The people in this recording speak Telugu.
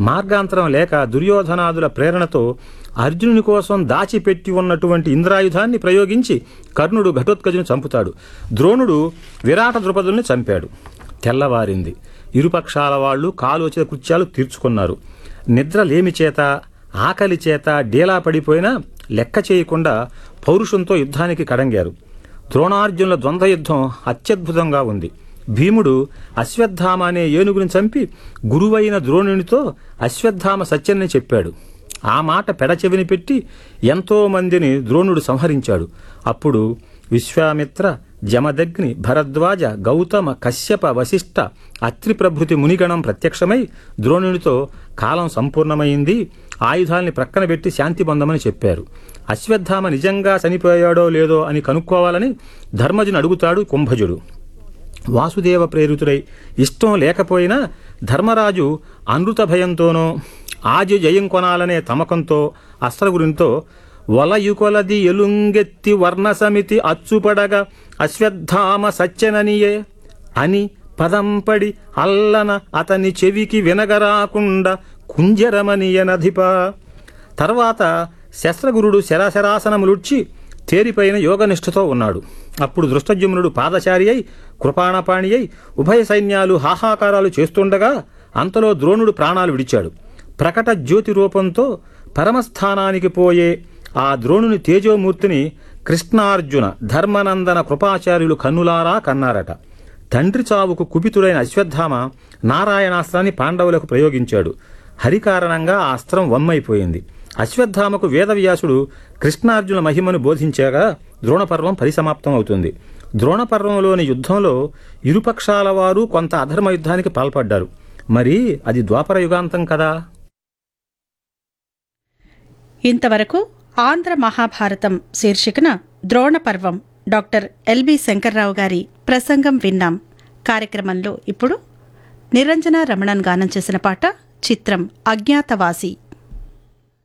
మార్గాంతరం లేక దుర్యోధనాదుల ప్రేరణతో అర్జునుని కోసం దాచిపెట్టి ఉన్నటువంటి ఇంద్రాయుధాన్ని ప్రయోగించి కర్ణుడు ఘటోత్కజుని చంపుతాడు ద్రోణుడు విరాట ద్రుపదుల్ని చంపాడు తెల్లవారింది ఇరుపక్షాల వాళ్ళు కాలోచిత కృత్యాలు తీర్చుకున్నారు నిద్ర లేమి చేత ఆకలి చేత డేలా పడిపోయినా లెక్క చేయకుండా పౌరుషంతో యుద్ధానికి కడంగారు ద్రోణార్జునుల ద్వంద్వ యుద్ధం అత్యద్భుతంగా ఉంది భీముడు అశ్వత్థామ అనే ఏనుగుని చంపి గురువైన ద్రోణునితో అశ్వత్థామ సత్యన్ని చెప్పాడు ఆ మాట పెడచెవిని పెట్టి ఎంతో మందిని ద్రోణుడు సంహరించాడు అప్పుడు విశ్వామిత్ర జమదగ్ని భరద్వాజ గౌతమ కశ్యప వశిష్ఠ అత్రి ప్రభృతి మునిగణం ప్రత్యక్షమై ద్రోణునితో కాలం సంపూర్ణమైంది ఆయుధాల్ని ప్రక్కన పెట్టి శాంతి పొందమని చెప్పారు అశ్వత్థామ నిజంగా చనిపోయాడో లేదో అని కనుక్కోవాలని ధర్మజుని అడుగుతాడు కుంభజుడు వాసుదేవ ప్రేరితుడై ఇష్టం లేకపోయినా ధర్మరాజు అనృత భయంతోనో ఆజు జయం కొనాలనే తమకంతో అస్త్రగురితో వలయుకొలది ఎలుంగెత్తి వర్ణసమితి అచ్చుపడగా అశ్వత్థామ సత్యననియే అని పదంపడి అల్లన అతని చెవికి వినగరాకుండా కుంజరమనియనధిప తర్వాత శస్త్రగురుడు శరాశరాసనములుడ్చి తేరిపైన యోగనిష్ఠతో ఉన్నాడు అప్పుడు దృష్టజుమ్నుడు పాదచారి అయి కృపాణపాణి అయి ఉభయ సైన్యాలు హాహాకారాలు చేస్తుండగా అంతలో ద్రోణుడు ప్రాణాలు విడిచాడు ప్రకట జ్యోతి రూపంతో పరమస్థానానికి పోయే ఆ ద్రోణుని తేజోమూర్తిని కృష్ణార్జున ధర్మనందన కృపాచార్యులు కన్నులారా కన్నారట తండ్రి చావుకు కుపితుడైన అశ్వత్థామ నారాయణాస్త్రాన్ని పాండవులకు ప్రయోగించాడు హరి కారణంగా ఆ అస్త్రం వమ్మైపోయింది అశ్వత్థామకు వేదవ్యాసుడు కృష్ణార్జున మహిమను బోధించాగా ద్రోణపర్వం పరిసమాప్తం అవుతుంది ద్రోణపర్వంలోని యుద్ధంలో ఇరుపక్షాల వారు కొంత అధర్మ యుద్ధానికి పాల్పడ్డారు మరి అది ద్వాపర యుగాంతం కదా ఇంతవరకు ఆంధ్ర మహాభారతం శీర్షికన ద్రోణపర్వం డాక్టర్ ఎల్బి శంకర్రావు గారి ప్రసంగం విన్నాం కార్యక్రమంలో ఇప్పుడు నిరంజన రమణన్ గానం చేసిన పాట చిత్రం అజ్ఞాతవాసి